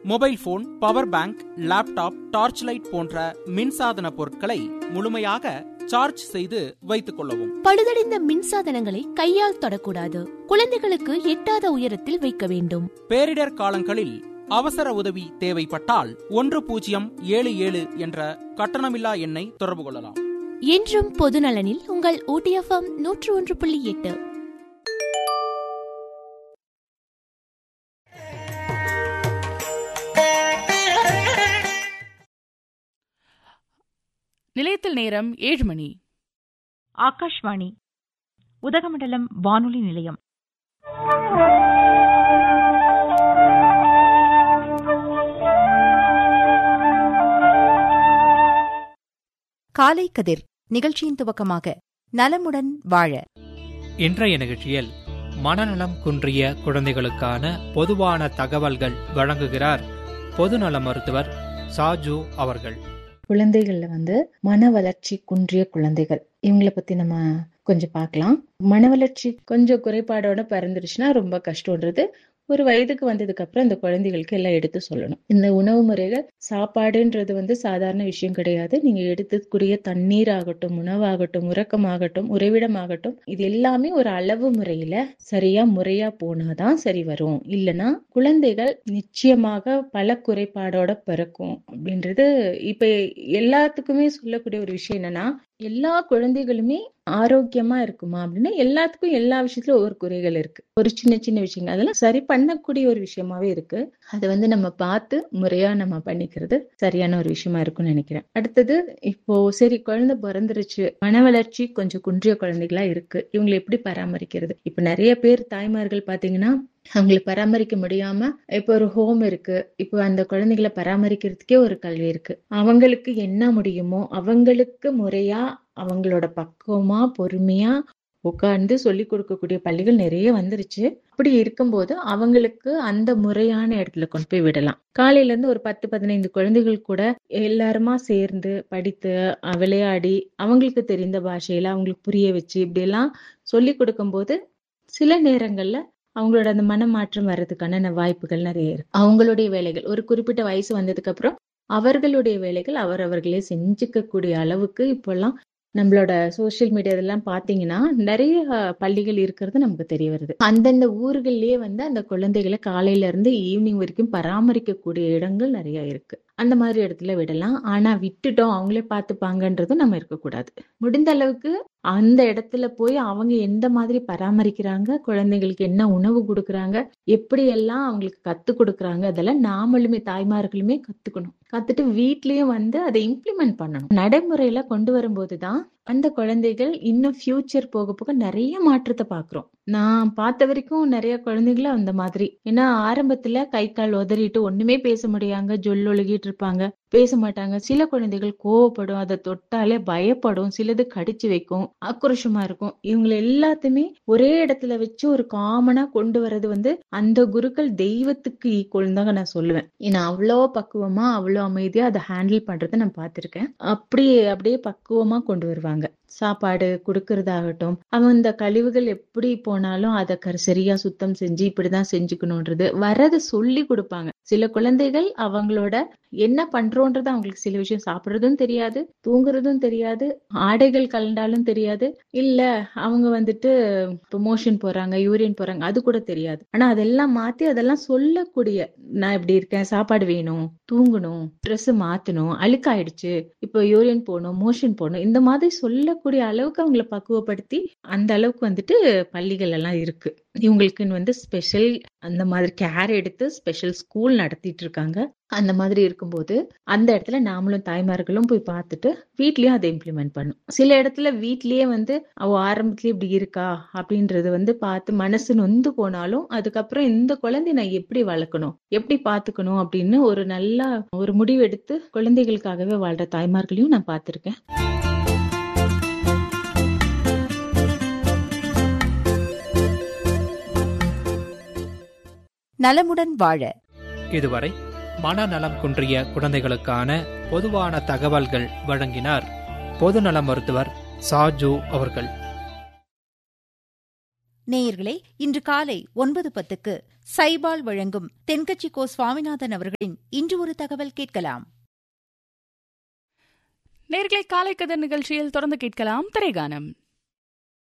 mobile phone power bank laptop torch light போன்ற மின்சாதன பொருட்களை முழுமையாக சார்ஜ் செய்து வைத்துக் கொள்ளவும் பழுதடைந்த மின்சாதனங்களை கையால் தொடக்கூடாது குழந்தைகளுக்கு எட்டாத உயரத்தில் வைக்க வேண்டும் பேரிடர் காலங்களில் அவசர உதவி தேவைப்பட்டால் ஒன்று பூஜ்ஜியம் ஏழு ஏழு என்ற கட்டணமில்லா எண்ணை தொடர்பு கொள்ளலாம் என்றும் பொதுநலனில் உங்கள் ஊட்டியஃபம் நூற்று ஒன்று புள்ளி எட்டு நிலையத்தில் நேரம் ஏழு மணி ஆகாஷ்வாணி உதகமண்டலம் வானொலி நிலையம் காலை கதிர் நிகழ்ச்சியின் துவக்கமாக நலமுடன் வாழ இன்றைய நிகழ்ச்சியில் மனநலம் குன்றிய குழந்தைகளுக்கான பொதுவான தகவல்கள் வழங்குகிறார் பொதுநல மருத்துவர் சாஜு அவர்கள் குழந்தைகள்ல வந்து மன வளர்ச்சி குன்றிய குழந்தைகள் இவங்கள பத்தி நம்ம கொஞ்சம் பார்க்கலாம் மன வளர்ச்சி கொஞ்சம் குறைபாடோட பிறந்துருச்சுன்னா ரொம்ப கஷ்டம்ன்றது ஒரு வயதுக்கு வந்ததுக்கு அப்புறம் அந்த குழந்தைகளுக்கு எல்லாம் எடுத்து சொல்லணும் இந்த உணவு முறைகள் சாப்பாடுன்றது வந்து சாதாரண விஷயம் கிடையாது நீங்க எடுத்துக்கூடிய தண்ணீர் ஆகட்டும் உணவாகட்டும் உறக்கமாகட்டும் உறைவிடமாகட்டும் இது எல்லாமே ஒரு அளவு முறையில சரியா முறையா போனாதான் சரி வரும் இல்லைன்னா குழந்தைகள் நிச்சயமாக பல குறைபாடோட பிறக்கும் அப்படின்றது இப்ப எல்லாத்துக்குமே சொல்லக்கூடிய ஒரு விஷயம் என்னன்னா எல்லா குழந்தைகளுமே ஆரோக்கியமா இருக்குமா அப்படின்னா எல்லாத்துக்கும் எல்லா விஷயத்துலயும் ஒவ்வொரு குறைகள் இருக்கு ஒரு சின்ன சின்ன விஷயங்கள் அதெல்லாம் சரி பண்ணக்கூடிய ஒரு விஷயமாவே இருக்கு அதை வந்து நம்ம பார்த்து முறையா நம்ம பண்ணிக்கிறது சரியான ஒரு விஷயமா இருக்கும்னு நினைக்கிறேன் அடுத்தது இப்போ சரி குழந்தை பிறந்துருச்சு மன வளர்ச்சி கொஞ்சம் குன்றிய குழந்தைகளா இருக்கு இவங்களை எப்படி பராமரிக்கிறது இப்ப நிறைய பேர் தாய்மார்கள் பாத்தீங்கன்னா அவங்களை பராமரிக்க முடியாம இப்ப ஒரு ஹோம் இருக்கு இப்போ அந்த குழந்தைகளை பராமரிக்கிறதுக்கே ஒரு கல்வி இருக்கு அவங்களுக்கு என்ன முடியுமோ அவங்களுக்கு முறையா அவங்களோட பக்குவமா பொறுமையா உட்கார்ந்து சொல்லி கொடுக்கக்கூடிய பள்ளிகள் நிறைய வந்துருச்சு அப்படி இருக்கும்போது அவங்களுக்கு அந்த முறையான இடத்துல கொண்டு போய் விடலாம் காலையில இருந்து ஒரு பத்து பதினைந்து குழந்தைகள் கூட எல்லாருமா சேர்ந்து படித்து விளையாடி அவங்களுக்கு தெரிந்த பாஷையில அவங்களுக்கு புரிய வச்சு இப்படி எல்லாம் சொல்லி கொடுக்கும்போது சில நேரங்கள்ல அவங்களோட அந்த மனமாற்றம் வர்றதுக்கான வாய்ப்புகள் நிறைய இருக்கு அவங்களுடைய வேலைகள் ஒரு குறிப்பிட்ட வயசு வந்ததுக்கு அப்புறம் அவர்களுடைய வேலைகள் அவரவர்களே செஞ்சுக்கக்கூடிய அளவுக்கு இப்பெல்லாம் நம்மளோட சோசியல் மீடியா இதெல்லாம் பாத்தீங்கன்னா நிறைய பள்ளிகள் இருக்கிறது நமக்கு தெரிய வருது அந்தந்த ஊர்கள்லயே வந்து அந்த குழந்தைகளை காலையில இருந்து ஈவினிங் வரைக்கும் பராமரிக்கக்கூடிய இடங்கள் நிறைய இருக்கு அந்த மாதிரி இடத்துல விடலாம் ஆனா விட்டுட்டோம் அவங்களே பார்த்துப்பாங்கன்றது நம்ம இருக்கக்கூடாது முடிந்த அளவுக்கு அந்த இடத்துல போய் அவங்க எந்த மாதிரி பராமரிக்கிறாங்க குழந்தைங்களுக்கு என்ன உணவு கொடுக்குறாங்க எப்படி எல்லாம் அவங்களுக்கு கத்து கொடுக்குறாங்க அதெல்லாம் நாமளுமே தாய்மார்களுமே கத்துக்கணும் கத்துட்டு வீட்லயும் வந்து அதை இம்ப்ளிமெண்ட் பண்ணணும் நடைமுறையில கொண்டு வரும்போதுதான் அந்த குழந்தைகள் இன்னும் ஃபியூச்சர் போக போக நிறைய மாற்றத்தை பாக்குறோம் நான் பார்த்த வரைக்கும் நிறைய குழந்தைகளும் அந்த மாதிரி ஏன்னா ஆரம்பத்துல கை கால் உதறிட்டு ஒண்ணுமே பேச முடியாங்க ஜொல்லொழுகிட்டு இருப்பாங்க பேச மாட்டாங்க சில குழந்தைகள் கோவப்படும் அதை தொட்டாலே பயப்படும் சிலது கடிச்சு வைக்கும் ஆக்ரோஷமா இருக்கும் இவங்க எல்லாத்தையுமே ஒரே இடத்துல வச்சு ஒரு காமனா கொண்டு வர்றது வந்து அந்த குருக்கள் தெய்வத்துக்கு ஈக்குவல் தாங்க நான் சொல்லுவேன் ஏன்னா அவ்வளோ பக்குவமா அவ்வளோ அமைதியா அதை ஹேண்டில் பண்றதை நான் பார்த்திருக்கேன் அப்படியே அப்படியே பக்குவமா கொண்டு வருவாங்க சாப்பாடு கொடுக்கறதாகட்டும் அவன் இந்த கழிவுகள் எப்படி போனாலும் அதை கரு சரியா சுத்தம் செஞ்சு இப்படிதான் செஞ்சுக்கணும்ன்றது வரதை சொல்லி கொடுப்பாங்க சில குழந்தைகள் அவங்களோட என்ன பண்றோன்றது அவங்களுக்கு சில விஷயம் சாப்பிடுறதும் தெரியாது தூங்குறதும் தெரியாது ஆடைகள் கலண்டாலும் தெரியாது இல்ல அவங்க வந்துட்டு இப்போ மோஷன் போறாங்க யூரின் போறாங்க அது கூட தெரியாது ஆனா அதெல்லாம் மாத்தி அதெல்லாம் சொல்லக்கூடிய நான் இப்படி இருக்கேன் சாப்பாடு வேணும் தூங்கணும் ட்ரெஸ் மாத்தணும் அழுக்காயிடுச்சு இப்போ யூரின் போகணும் மோஷன் போகணும் இந்த மாதிரி சொல்லக்கூடிய அளவுக்கு அவங்கள பக்குவப்படுத்தி அந்த அளவுக்கு வந்துட்டு பள்ளிகள் எல்லாம் இருக்கு இவங்களுக்குன்னு வந்து ஸ்பெஷல் அந்த மாதிரி கேர் எடுத்து ஸ்பெஷல் ஸ்கூல் நடத்திட்டு இருக்காங்க அந்த மாதிரி இருக்கும்போது அந்த இடத்துல நாமளும் தாய்மார்களும் போய் பார்த்துட்டு வீட்லயும் அதை இம்ப்ளிமெண்ட் பண்ணும் சில இடத்துல வீட்லயே வந்து அவ ஆரம்பத்திலேயே இப்படி இருக்கா அப்படின்றது வந்து பார்த்து மனசு நொந்து போனாலும் அதுக்கப்புறம் இந்த குழந்தை நான் எப்படி வளர்க்கணும் எப்படி பாத்துக்கணும் அப்படின்னு ஒரு நல்ல ஒரு முடிவெடுத்து குழந்தைகளுக்காகவே வாழ்ற தாய்மார்களையும் நான் பார்த்திருக்கேன் நலமுடன் வாழ இதுவரை மனநலம் குன்றிய குழந்தைகளுக்கான பொதுவான தகவல்கள் வழங்கினார் பொதுநல மருத்துவர் சாஜு அவர்கள் நேயர்களே இன்று காலை ஒன்பது பத்துக்கு சைபால் வழங்கும் தென்கட்சி கோ சுவாமிநாதன் அவர்களின் இன்று ஒரு தகவல் கேட்கலாம் நேர்களை காலை கதிர் நிகழ்ச்சியில் தொடர்ந்து கேட்கலாம் திரைகானம்